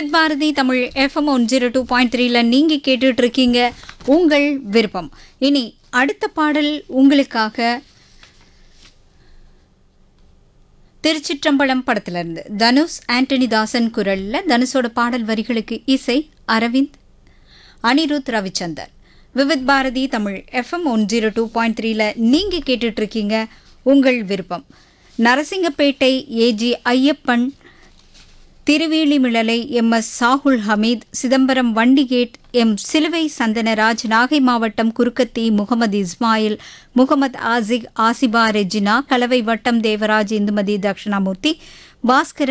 Vividh Bharati Tamil FM one zero two point த்ரீல நீங்க கேட்டுட்டு இருக்கீங்க உங்கள் விருப்பம் இனி அடுத்த பாடல் உங்களுக்காக திருச்சிற்றம்பலம் படத்துல இருந்து தனுஷ் ஆண்டனி தாசன் குரல்ல தனுஷோட பாடல் வரிகளுக்கு இசை Aravind Anirudh Ravichander Vividh Bharati Tamil FM one zero two point த்ரீல நீங்க கேட்டுட்டு இருக்கீங்க உங்கள் விருப்பம் Narasingapettai AG Ayyappan Thiruvelimizhalai M S Sahul Hameed Chidambaram Vandigate M Siluvai Santhanaraj Nagai மாவட்டம் குருக்கத்தி முகமது இஸ்மாயில் முகமது ஆசிக் ஆசிபா ரெஜினா கலவை வட்டம் தேவராஜ் இந்துமதி தட்சிணாமூர்த்தி பாஸ்கரன்